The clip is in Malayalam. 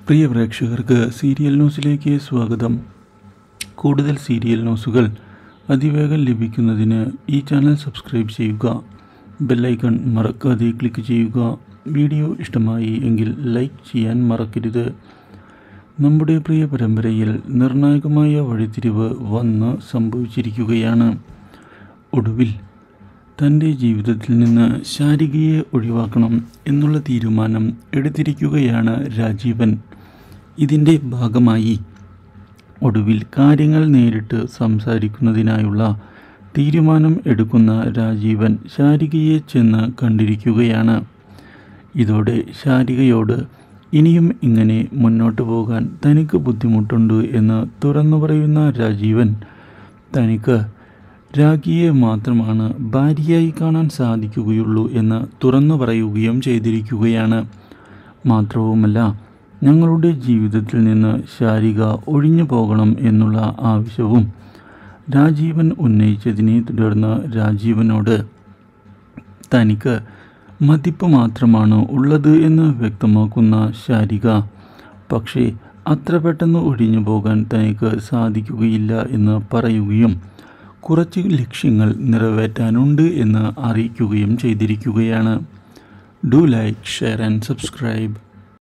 പ്രിയ പ്രേക്ഷകർക്ക് സീരിയൽ ന്യൂസിലേക്ക് സ്വാഗതം കൂടുതൽ സീരിയൽ ന്യൂസുകൾ അതിവേഗം ലഭിക്കുന്നതിന് ഈ ചാനൽ സബ്സ്ക്രൈബ് ചെയ്യുക ബെല്ലൈക്കൺ മറക്കാതെ ക്ലിക്ക് ചെയ്യുക വീഡിയോ ഇഷ്ടമായി എങ്കിൽ ലൈക്ക് ചെയ്യാൻ മറക്കരുത് നമ്മുടെ പ്രിയ പരമ്പരയിൽ നിർണായകമായ വഴിത്തിരിവ് വന്ന് സംഭവിച്ചിരിക്കുകയാണ് ഒടുവിൽ തൻ്റെ ജീവിതത്തിൽ നിന്ന് ശാരികയെ ഒഴിവാക്കണം എന്നുള്ള തീരുമാനം എടുത്തിരിക്കുകയാണ് രാജീവൻ ഇതിൻ്റെ ഭാഗമായി ഒടുവിൽ കാര്യങ്ങൾ നേരിട്ട് സംസാരിക്കുന്നതിനായുള്ള തീരുമാനം എടുക്കുന്ന രാജീവൻ ശാരികയെ ചെന്ന് കണ്ടിരിക്കുകയാണ് ഇതോടെ ശാരികയോട് ഇനിയും ഇങ്ങനെ മുന്നോട്ട് പോകാൻ തനിക്ക് ബുദ്ധിമുട്ടുണ്ട് എന്ന് തുറന്നു പറയുന്ന രാജീവൻ തനിക്ക് രാഖിയെ മാത്രമാണ് ഭാര്യയായി കാണാൻ സാധിക്കുകയുള്ളൂ എന്ന് തുറന്നു പറയുകയും ചെയ്തിരിക്കുകയാണ് മാത്രവുമല്ല ഞങ്ങളുടെ ജീവിതത്തിൽ നിന്ന് ശാരിക ഒഴിഞ്ഞു പോകണം എന്നുള്ള ആവശ്യവും രാജീവൻ ഉന്നയിച്ചതിനെ തുടർന്ന് രാജീവനോട് തനിക്ക് മതിപ്പ് മാത്രമാണ് ഉള്ളത് എന്ന് വ്യക്തമാക്കുന്ന ശാരിക പക്ഷേ അത്ര പെട്ടെന്ന് ഒഴിഞ്ഞു പോകാൻ തനിക്ക് സാധിക്കുകയില്ല എന്ന് പറയുകയും കുറച്ച് ലക്ഷ്യങ്ങൾ നിറവേറ്റാനുണ്ട് എന്ന് അറിയിക്കുകയും ചെയ്തിരിക്കുകയാണ് do like share and subscribe